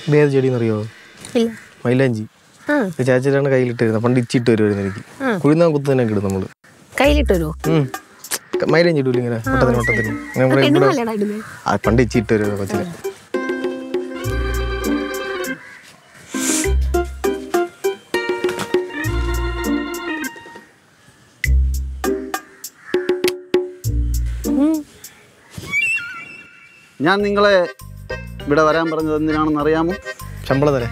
ഇത് ഏത് ചെടിയെന്ന് അറിയോ ഇല്ല മൈലാഞ്ചി ആ ഇത് ചാച്ചിട്ടാണ് കയ്യിലിട്ടിരുന്നത് പണ്ട് ഇച്ചിട്ട് വരുമായിരുന്നു എനിക്ക് ആ. കുഴിന്നാൻ കുത്തു തന്നെ ഇടും നമ്മള് കയ്യിലിട്ട് വരുമോ ഉം. മൈലാഞ്ചി ഇടൂല ഇങ്ങനെ വട്ടത്തിന് വട്ടത്തിന് അങ്ങനെ ഇവിടെ- ഇവിടെ പെണ്ണുമല്ലടാ ഇടുന്നത് ആ പണ്ട് ഇച്ചിട്ട് വരുമായിരുന്നു കൊച്ചിന് ഞാൻ നിങ്ങളെ ഇവിടെ വരാൻ പറഞ്ഞത് എന്തിനാണെന്ന് അറിയാമോ ശമ്പളം തരാം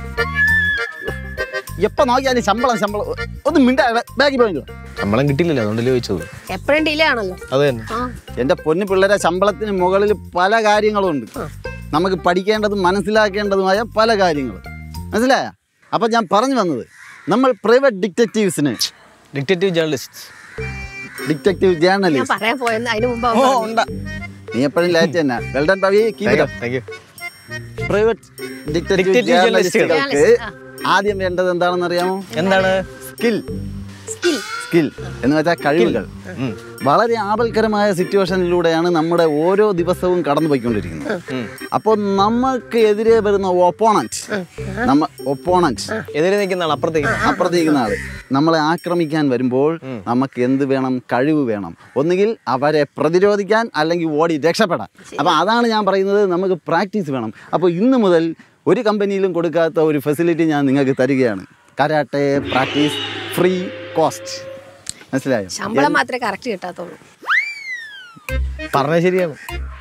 എപ്പോൾ നോക്കിയാലും ശമ്പളം ശമ്പളം ഒന്ന് മിണ്ടാ ബാക്കി പോയില്ലോ ശമ്പളം കിട്ടിയില്ലല്ലോ അതുകൊണ്ടല്ലേ ചോദിച്ചത് എപ്പോഴും ഡിലേ ആണല്ലോ അത് തന്നെ ആ എൻ്റെ പൊന്നു പിള്ളേരെ ശമ്പളത്തിന് മുകളിൽ പല കാര്യങ്ങളുണ്ട് നമുക്ക് പഠിക്കേണ്ടതും മനസ്സിലാക്കേണ്ടതുമായ പല കാര്യങ്ങളും മനസ്സിലായ അപ്പം ഞാൻ പറഞ്ഞു വന്നത് നമ്മൾ പ്രൈവറ്റ് ഡിറ്റക്റ്റീവ്സിന് ഡിക്റ്റേറ്റീവ് ജേർണലിസ്റ്റ് ഡിറ്റക്റ്റീവ് ഞാൻ ജേർണലിസ്റ്റ് പറയാൻ പോയെന്ന് അതിന് മുമ്പ് ഓ ഉണ്ട് നീ എപ്പോഴും ലേറ്റ് തന്നെ well done Pavi thank you private detective Detective ജേർണലിസ്റ്റുകൾക്ക് journalist, ആദ്യം വേണ്ടത് എന്താണെന്ന് അറിയാമോ എന്താണ് സ്കിൽ സ്കിൽ സ്കിൽ എന്ന് വെച്ചാൽ കഴിവുകൾ ഉം. വളരെ ആപൽക്കരമായ സിറ്റുവേഷനിലൂടെയാണ് നമ്മുടെ ഓരോ ദിവസവും കടന്നു പോയിക്കൊണ്ടിരിക്കുന്നത് ഉം. അപ്പോൾ നമുക്ക് എതിരെ വരുന്ന ഒപ്പോണൻറ്റ് നമ്മ ഒപ്പോണൻറ്റ് എതിരെ നിൽക്കുന്ന ആൾ അപ്പുറത്തേക്ക് അപ്പുറത്തേക്കുന്ന ആള് നമ്മളെ ആക്രമിക്കാൻ വരുമ്പോൾ നമുക്ക് എന്ത് വേണം കഴിവ് വേണം ഒന്നുകിൽ അവരെ പ്രതിരോധിക്കാൻ അല്ലെങ്കിൽ ഓടി രക്ഷപ്പെടാൻ അപ്പോൾ അതാണ് ഞാൻ പറയുന്നത് നമുക്ക് പ്രാക്ടീസ് വേണം അപ്പോൾ ഇന്ന് മുതൽ ഒരു കമ്പനിയിലും കൊടുക്കാത്ത ഒരു ഫെസിലിറ്റി ഞാൻ നിങ്ങൾക്ക് തരികയാണ് കരാട്ടെ പ്രാക്ടീസ് ഫ്രീ കോസ്റ്റ് മനസ്സിലായോ ശമ്പളം മാത്രമേ കറക്റ്റ് കിട്ടാത്തുള്ളൂ പറഞ്ഞത് ശരിയാണ്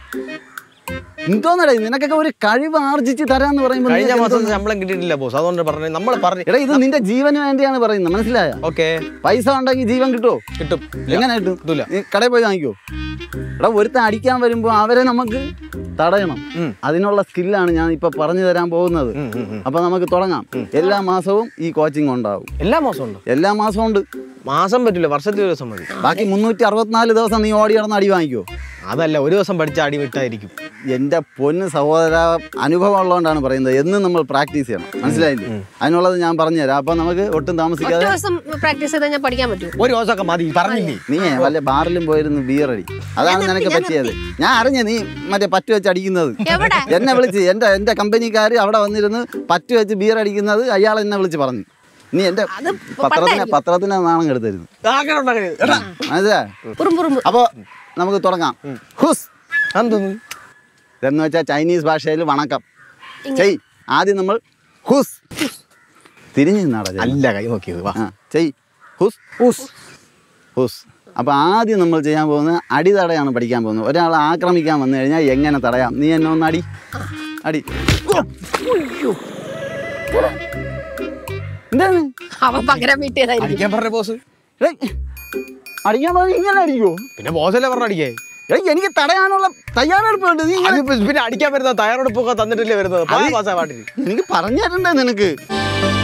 എന്തോന്നടേ നിനക്കൊക്കെ ഒരു കഴിവ് ആർജിച്ച് തരാന്ന് പറയുമ്പോൾ കഴിഞ്ഞ നിനക്ക് മാസം എന്തോന്ന്? ശമ്പളം കിട്ടിയിട്ടില്ല ബോസ് അതുകൊണ്ട് പറഞ്ഞു നമ്മൾ പറഞ്ഞു എടാ ഇത് നിന്റെ ജീവന് വേണ്ടിയാണ് പറയുന്നത് മനസ്സിലായ ഓക്കെ പൈസ ഉണ്ടെങ്കിൽ ജീവൻ കിട്ടുമോ കിട്ടും എങ്ങനെ കിട്ടും കിട്ടൂല. നീ കടയിൽ പോയി വാങ്ങിക്കോ എടാ ഒരുത്തൻ അടിക്കാൻ വരുമ്പോൾ അവരെ നമുക്ക് തടയണം ഉം. അതിനുള്ള സ്കില്ലാണ് ഞാൻ ഇപ്പൊ പറഞ്ഞു തരാൻ പോകുന്നത് ഉം, ഉം, ഉം. അപ്പൊ നമുക്ക് തുടങ്ങാം എല്ലാ മാസവും ഈ കോച്ചിങ് ഉണ്ടാവും എല്ലാ മാസവും ഉണ്ടോ എല്ലാ മാസവും ഉണ്ട് മാസം പറ്റില്ല വർഷത്തിൽ ഒരു ദിവസം മതി ബാക്കി മുന്നൂറ്റി അറുപത്തിനാല് ദിവസം നീ ഓടി നടന്ന് അടി വാങ്ങിക്കോ അതല്ല ഒരു ദിവസം പഠിച്ച അടി വിട്ടായിരിക്കും എൻ്റെ പൊന്ന് സഹോദര അനുഭവം ഉള്ളതുകൊണ്ടാണ് പറയുന്നത് എന്നും നമ്മൾ പ്രാക്ടീസ് ചെയ്യണം മനസ്സിലായില്ലേ അതിനുള്ളത് ഞാൻ പറഞ്ഞുതരാം അപ്പൊ നമുക്ക് ഒട്ടും ഒറ്റ താമസിക്കാതെ ദിവസം പ്രാക്ടീസ് ചെയ്താൽ ഞാൻ പഠിക്കാൻ പറ്റുമോ ഒരു ദിവസമൊക്കെ മതി പറഞ്ഞില്ലേ നീ വല്ല ബാറിലും പോയിരുന്ന് ബിയർ അടി അതാണ് നിനക്ക് പറ്റിയത് ഞാൻ അറിഞ്ഞ നീ മറ്റേ പറ്റു വെച്ച് അടിക്കുന്നത് എവിടെ എന്നെ വിളിച്ച് എൻ്റെ എൻ്റെ കമ്പനിക്കാർ അവിടെ വന്നിരുന്ന് പറ്റു വെച്ച് ബിയർ അടിക്കുന്നത് അയാൾ എന്നെ വിളിച്ച് പറഞ്ഞു നീ എൻ്റെ അത് പത്രത്തിനെ പത്രത്തിനെ നാണം കെടുത്തരുത് മനസ്സിലാ പുറുമ്പുറുമ്പ് അപ്പോൾ നമുക്ക് തുടങ്ങാം ഹുസ് അതെന്തോന്നു എന്ന് വെച്ചാൽ ചൈനീസ് ഭാഷയിൽ വണക്കം ചെയ് ആദ്യം നമ്മൾ ഹുസ് തിരിഞ്ഞു നിന്നാടാ ചെയ്യ്. അല്ല കൈ നോക്കിയത് വാ ആ ചെയ് ഹുസ് ഹുസ് ഹുസ് അപ്പോൾ ആദ്യം നമ്മൾ ചെയ്യാൻ പോകുന്നത് അടി തടയാണ് പഠിക്കാൻ പോകുന്നത് ഒരാളെ ആക്രമിക്കാൻ വന്നു കഴിഞ്ഞാൽ എങ്ങനെ തടയാം നീ എന്നെ ഒന്ന് അടി അടി എന്താണ് അവൻ പകരം വീട്ടിയതായിരിക്കും അടിക്കാൻ പറഞ്ഞ ബോസ് ഏയ്, അടിക്കാൻ പറഞ്ഞാൽ ഇങ്ങനെ അടിക്കുമോ പിന്നെ ബോസല്ലേ പറഞ്ഞ അടിക്കേ ഏയ് എനിക്ക് തടയാനുള്ള തയ്യാറെടുപ്പുണ്ട് നീ ഇങ്ങനെ അത് പിന്നെ അടിക്കാൻ വരുന്ന തയ്യാറെടുപ്പൊക്കെ തന്നിട്ടില്ലേ വരുന്നത് പാ- പാസ്സാ പാട്ടിന് എനിക്ക് പറഞ്ഞു തരണ്ടേ നിനക്ക്